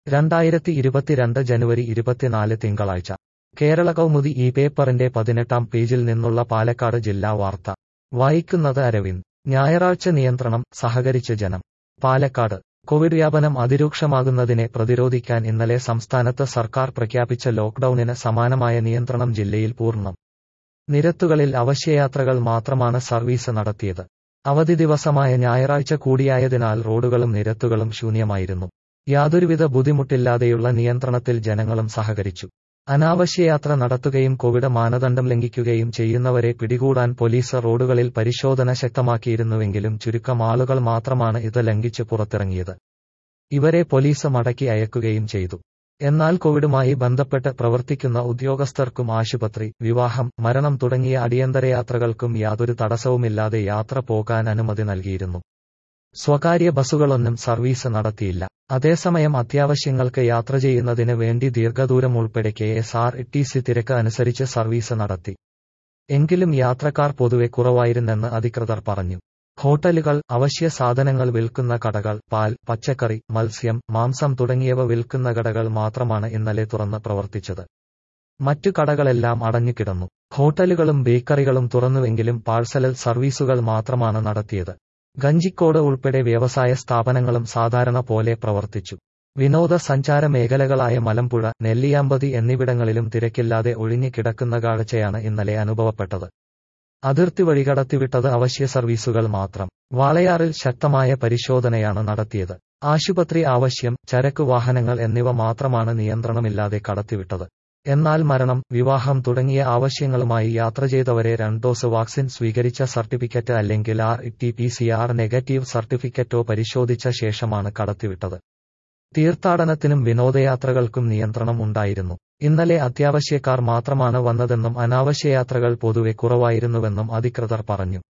രണ്ടായിരത്തി ഇരുപത്തിരണ്ട് ജനുവരി ഇരുപത്തിനാല് തിങ്കളാഴ്ച കേരള കൗമുദി ഈ പേപ്പറിന്റെ പതിനെട്ടാം പേജിൽ നിന്നുള്ള പാലക്കാട് ജില്ലാ വാർത്ത വായിക്കുന്നത് അരവിന്ദ് ഞായറാഴ്ച നിയന്ത്രണം സഹകരിച്ച് ജനം പാലക്കാട് കോവിഡ് വ്യാപനം അതിരൂക്ഷമാകുന്നതിനെ പ്രതിരോധിക്കാൻ ഇന്നലെ സംസ്ഥാനത്ത് സർക്കാർ പ്രഖ്യാപിച്ച ലോക്ഡൌണിന് സമാനമായ നിയന്ത്രണം ജില്ലയിൽ പൂർണ്ണം നിരത്തുകളിൽ അവശ്യയാത്രകൾ മാത്രമാണ് സർവീസ് നടത്തിയത് അവധി ദിവസമായ ഞായറാഴ്ച കൂടിയായതിനാൽ റോഡുകളും നിരത്തുകളും ശൂന്യമായിരുന്നു യാതൊരുവിധ ബുദ്ധിമുട്ടില്ലാതെയുള്ള നിയന്ത്രണത്തിൽ ജനങ്ങളും സഹകരിച്ചു അനാവശ്യയാത്ര നടത്തുകയും കോവിഡ് മാനദണ്ഡം ലംഘിക്കുകയും ചെയ്യുന്നവരെ പിടികൂടാൻ പോലീസ് റോഡുകളിൽ പരിശോധന ശക്തമാക്കിയിരുന്നുവെങ്കിലും ചുരുക്കം ആളുകൾ മാത്രമാണ് ഇത് ലംഘിച്ച് പുറത്തിറങ്ങിയത് ഇവരെ പോലീസ് മടക്കി അയക്കുകയും ചെയ്തു എന്നാൽ കോവിഡുമായി ബന്ധപ്പെട്ട് പ്രവർത്തിക്കുന്ന ഉദ്യോഗസ്ഥർക്കും ആശുപത്രി വിവാഹം മരണം തുടങ്ങിയ അടിയന്തര യാത്രകൾക്കും യാതൊരു തടസ്സവുമില്ലാതെ യാത്ര പോകാൻ അനുമതി നൽകിയിരുന്നു സ്വകാര്യ ബസ്സുകളൊന്നും സർവീസ് നടത്തിയില്ല അതേസമയം അത്യാവശ്യങ്ങൾക്ക് യാത്ര ചെയ്യുന്നതിന് വേണ്ടി ദീർഘദൂരം ഉൾപ്പെടെ K S R T C തിരക്ക് അനുസരിച്ച് സർവീസ് നടത്തി എങ്കിലും യാത്രക്കാർ പൊതുവെ കുറവായിരുന്നെന്ന് അധികൃതർ പറഞ്ഞു ഹോട്ടലുകൾ അവശ്യ സാധനങ്ങൾ വിൽക്കുന്ന കടകൾ പാൽ പച്ചക്കറി മത്സ്യം മാംസം തുടങ്ങിയവ വിൽക്കുന്ന കടകൾ മാത്രമാണ് ഇന്നലെ തുറന്ന് പ്രവർത്തിച്ചത് മറ്റു കടകളെല്ലാം അടഞ്ഞുകിടന്നു ഹോട്ടലുകളും ബേക്കറികളും തുറന്നുവെങ്കിലും പാഴ്സലൽ സർവീസുകൾ മാത്രമാണ് നടത്തിയത് ഗഞ്ചിക്കോട് ഉൾപ്പെടെ വ്യവസായ സ്ഥാപനങ്ങളും സാധാരണ പോലെ പ്രവർത്തിച്ചു വിനോദസഞ്ചാര മേഖലകളായ മലമ്പുഴ നെല്ലിയാമ്പതി എന്നിവിടങ്ങളിലും തിരക്കില്ലാതെ ഒഴിഞ്ഞു കിടക്കുന്ന കാഴ്ചയാണ് ഇന്നലെ അനുഭവപ്പെട്ടത് അതിർത്തി വഴി കടത്തിവിട്ടത് അവശ്യ സർവീസുകൾ മാത്രം വാളയാറിൽ ശക്തമായ പരിശോധനയാണ് നടത്തിയത് ആശുപത്രി ആവശ്യം ചരക്ക് വാഹനങ്ങൾ എന്നിവ മാത്രമാണ് നിയന്ത്രണമില്ലാതെ കടത്തിവിട്ടത് എന്നാൽ മരണം വിവാഹം തുടങ്ങിയ ആവശ്യങ്ങളുമായി യാത്ര ചെയ്തവരെ രണ്ട് ഡോസ് വാക്സിൻ സ്വീകരിച്ച സർട്ടിഫിക്കറ്റ് അല്ലെങ്കിൽ R T P C R negative സർട്ടിഫിക്കറ്റോ പരിശോധിച്ച ശേഷമാണ് കടത്തിവിട്ടത് തീർത്ഥാടനത്തിനും വിനോദയാത്രകൾക്കും നിയന്ത്രണം ഉണ്ടായിരുന്നു ഇന്നലെ അത്യാവശ്യക്കാർ മാത്രമാണ് വന്നതെന്നും അനാവശ്യ യാത്രകൾ പൊതുവെ കുറവായിരുന്നുവെന്നും അധികൃതർ പറഞ്ഞു